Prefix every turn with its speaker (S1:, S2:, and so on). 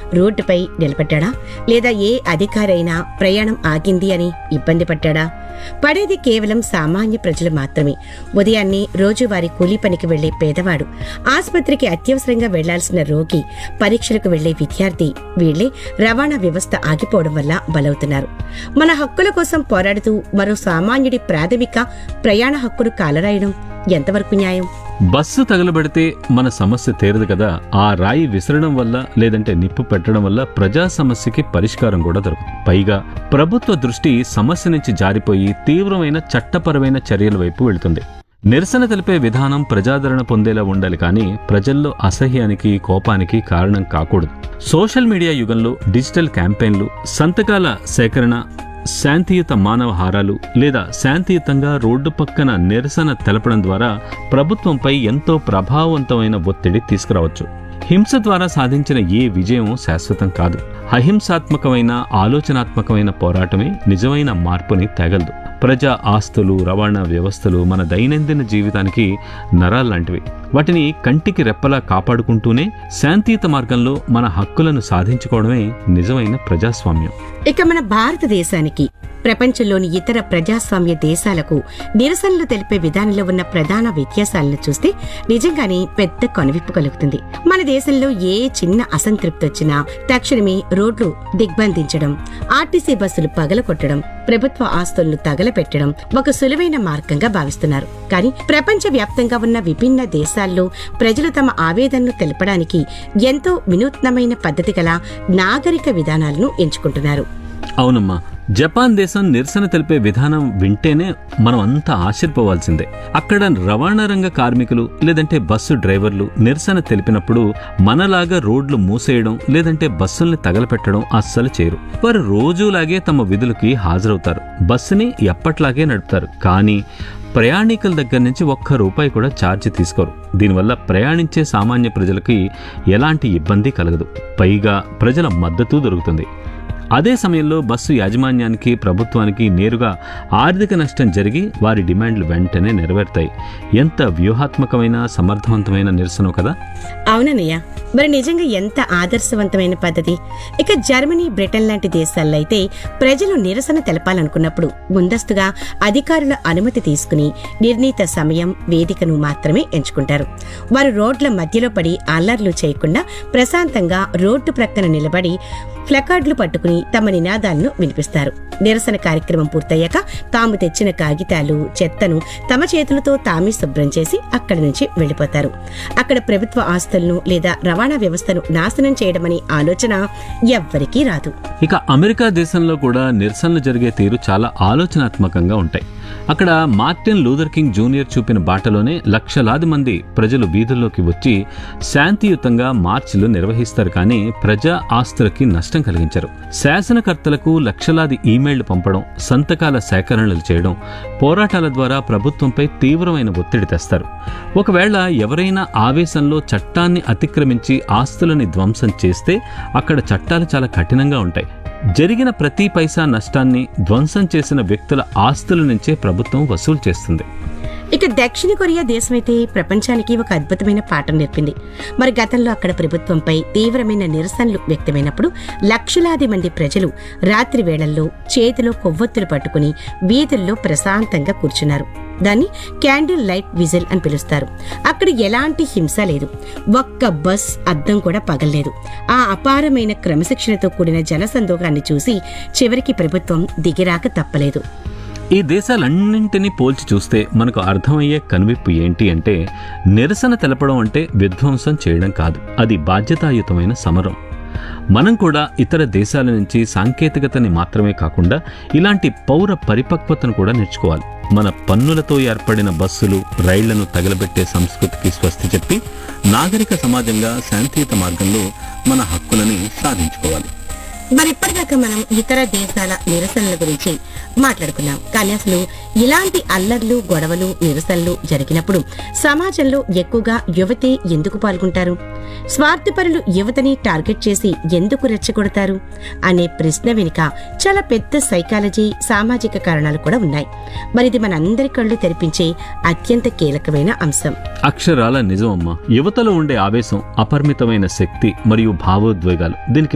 S1: రోడ్డుపై నిలబడ్డా లేదా ఏ అధికారైనా ప్రయాణం ఆగింది అని ఇబ్బంది పడ్డాడా పడేది కేవలం సామాన్య ప్రజలు మాత్రమే ఉదయాన్నే రోజువారీ కూలీ పనికి వెళ్లే పేదవాడు ఆసుపత్రికి అత్యవసరంగా వెళ్లాల్సిన రోగి పరీక్షలకు వెళ్లే విద్యార్థి వీళ్లే రవాణా వ్యవస్థ ఆగిపోవడం వల్ల బలవుతున్నారు మన హక్కుల కోసం పోరాడుతూ మరో సామాన్యుడి ప్రాథమిక ప్రయాణ హక్కును కాలరాయడం ఎంతవరకు న్యాయం
S2: బస్సు తగలబడితే మన సమస్య తీరదు కదా ఆ రాయి విసరడం వల్ల లేదంటే నిప్పు పెట్టడం వల్ల ప్రజా సమస్యకి పరిష్కారం కూడా దొరుకుతుంది పైగా ప్రభుత్వ దృష్టి సమస్య నుంచి జారిపోయి తీవ్రమైన చట్టపరమైన చర్యల వైపు వెళుతుంది నిరసన తెలిపే విధానం ప్రజాదరణ పొందేలా ఉండాలి కానీ ప్రజల్లో అసహ్యానికి కోపానికి కారణం కాకూడదు సోషల్ మీడియా యుగంలో డిజిటల్ క్యాంపెయిన్లు సంతకాల సేకరణ శాంతియుత మానవ హారాలు లేదా శాంతియుతంగా రోడ్డు పక్కన నిరసన తెలపడం ద్వారా ప్రభుత్వంపై ఎంతో ప్రభావవంతమైన ఒత్తిడి తీసుకురావచ్చు హింస ద్వారా సాధించిన ఏ విజయం శాశ్వతం కాదు అహింసాత్మకమైన ఆలోచనాత్మకమైన పోరాటమే నిజమైన మార్పుని తేగలదు ప్రజా ఆస్తులు రవాణా వ్యవస్థలు మన దైనందిన జీవితానికి నరాల్లాంటివి వాటిని కంటికి రెప్పలా కాపాడుకుంటూనే శాంతియుత మార్గంలో మన హక్కులను సాధించుకోవడమే నిజమైన ప్రజాస్వామ్యం
S1: ఇక మన భారతదేశానికి ప్రపంచంలోని ఇతర ప్రజాస్వామ్య దేశాలకు నిరసనలు తెలిపే విధానంలో ఉన్న ప్రధాన వ్యత్యాసాలను చూస్తే నిజంగానే పెద్ద కొనవిప్పు కలుగుతుంది మన దేశంలో ఏ చిన్న అసంతృప్తి వచ్చినా తక్షణమే రోడ్లు దిగ్బంధించడం ఆర్టీసీ బస్సులు పగలగొట్టడం ప్రభుత్వ ఆస్తులను తగలపెట్టడం ఒక సులువైన మార్గంగా భావిస్తున్నారు కానీ ప్రపంచ వ్యాప్తంగా ఉన్న విభిన్న దేశాల్లో ప్రజలు తమ ఆవేదనను తెలపడానికి ఎంతో వినూత్నమైన పద్ధతి గల నాగరిక విధానాలను ఎంచుకుంటున్నారు
S2: అవునమ్మా జపాన్ దేశం నిరసన తెలిపే విధానం వింటేనే మనం అంతా ఆశ్చర్యపోవాల్సిందే అక్కడ రవాణా రంగ కార్మికులు లేదంటే బస్సు డ్రైవర్లు నిరసన తెలిపినప్పుడు మనలాగా రోడ్లు మూసేయడం లేదంటే బస్సుల్ని తగలపెట్టడం అస్సలు చేయరు వారు రోజులాగే తమ విధులకి హాజరవుతారు బస్సుని ఎప్పట్లాగే నడుపుతారు కానీ ప్రయాణికుల దగ్గర నుంచి ఒక్క రూపాయి కూడా ఛార్జ్ తీసుకోరు దీనివల్ల ప్రయాణించే సామాన్య ప్రజలకి ఎలాంటి ఇబ్బంది కలగదు పైగా ప్రజల మద్దతు దొరుకుతుంది అదే సమయంలో బస్సు యాజమాన్యానికి ప్రభుత్వానికి నేరుగా ఆర్థిక నష్టం జరిగి వారి డిమాండ్లు వెంటనే నెరవేరుతాయి ఎంత వ్యూహాత్మకమైన సమర్థవంతమైన నిరసన కదా
S1: అవునన్నయ్య మరి నిజంగా ఎంత ఆదర్శవంతమైన పద్ధతి ఇక జర్మనీ బ్రిటన్ లాంటి దేశాల్లో అయితే ప్రజలు నిరసన తెలపాలనుకున్నప్పుడు ముందస్తుగా అధికారుల అనుమతి తీసుకుని నిర్ణీత సమయం వేదికను మాత్రమే ఎంచుకుంటారు వారు రోడ్ల మధ్యలో పడి అల్లర్లు చేయకుండా ప్రశాంతంగా రోడ్డు ప్రక్కన నిలబడి ప్లకార్డులు పట్టుకుని తమ నినాదాలను వినిపిస్తారు నిరసన కార్యక్రమం పూర్తయ్యాక తాము తెచ్చిన కాగితాలు చెత్తను తమ చేతులతో తామే శుభ్రం చేసి అక్కడి నుంచి వెళ్లిపోతారు అక్కడ ప్రభుత్వ ఆస్తులను లేదా రవాణా వ్యవస్థను నాశనం చేయడమనే ఆలోచన ఎవ్వరికీ రాదు
S2: ఇక అమెరికా దేశంలో కూడా నిరసనలు జరిగే తీరు చాలా ఆలోచనాత్మకంగా ఉంటాయి అక్కడ మార్టిన్ లూథర్ కింగ్ జూనియర్ చూపిన బాటలోనే లక్షలాది మంది ప్రజలు వీధుల్లోకి వచ్చి శాంతియుతంగా మార్చిలు నిర్వహిస్తారు కానీ ప్రజా ఆస్తులకి నష్టం కలిగించరు శాసనకర్తలకు లక్షలాది ఈమెయిళ్లు పంపడం సంతకాల సేకరణలు చేయడం పోరాటాల ద్వారా ప్రభుత్వంపై తీవ్రమైన ఒత్తిడి తెస్తారు ఒకవేళ ఎవరైనా ఆవేశంలో చట్టాన్ని అతిక్రమించి ఆస్తులని ధ్వంసం చేస్తే అక్కడ చట్టాలు చాలా కఠినంగా ఉంటాయి జరిగిన ప్రతి పైసా నష్టాన్ని ధ్వంసం చేసిన వ్యక్తుల ఆస్తుల నుంచే ప్రభుత్వం వసూలు చేస్తుంది
S1: ఇక దక్షిణ కొరియా దేశమైతే ప్రపంచానికి ఒక అద్భుతమైన పాఠం నేర్పింది మరి గతంలో అక్కడ ప్రభుత్వంపై తీవ్రమైన నిరసనలు వ్యక్తమైనప్పుడు లక్షలాది మంది ప్రజలు రాత్రి వేళల్లో చేతిలో కొవ్వొత్తులు పట్టుకుని వీధుల్లో ప్రశాంతంగా కూర్చున్నారు దాన్ని క్యాండిల్ లైట్ విజిల్ అని పిలుస్తారు అక్కడ ఎలాంటి హింస లేదు ఒక్క బస్ అద్దం కూడా పగల్లేదు ఆ అపారమైన క్రమశిక్షణతో కూడిన జనసందోగాన్ని చూసి చివరికి ప్రభుత్వం దిగిరాక తప్పలేదు
S2: ఈ దేశాలన్నింటినీ పోల్చి చూస్తే మనకు అర్థమయ్యే కనువిప్పు ఏంటి అంటే నిరసన తెలపడం అంటే విధ్వంసం చేయడం కాదు అది బాధ్యతాయుతమైన సమరం మనం కూడా ఇతర దేశాల నుంచి సాంకేతికతని మాత్రమే కాకుండా ఇలాంటి పౌర పరిపక్వతను కూడా నేర్చుకోవాలి మన పన్నులతో ఏర్పడిన బస్సులు రైళ్లను తగలబెట్టే సంస్కృతికి స్వస్తి చెప్పి నాగరిక సమాజంగా శాంతియుత మార్గంలో మన హక్కులని సాధించుకోవాలి
S1: మరి ఇప్పటిదాకా మనం ఇతర దేశాల నిరసనల గురించి మాట్లాడుకున్నాం కానీ అసలు ఇలాంటి అల్లర్లు గొడవలు నిరసనలు జరిగినప్పుడు సమాజంలో ఎక్కువగా యువతే ఎందుకు పాల్గొంటారు స్వార్థపరులు యువతని టార్గెట్ చేసి ఎందుకు రెచ్చగొడతారు అనే ప్రశ్న వెనుక చాలా పెద్ద సైకాలజీ సామాజిక కారణాలు కూడా ఉన్నాయి మరి ఇది మనందరి కళ్ళు తెరిపించే అత్యంత కీలకమైన అంశం
S2: అక్షరాల నిజమమ్మా యువతలో ఉండే ఆవేశం అపరిమితమైన శక్తి మరియు భావోద్వేగాలు దీనికి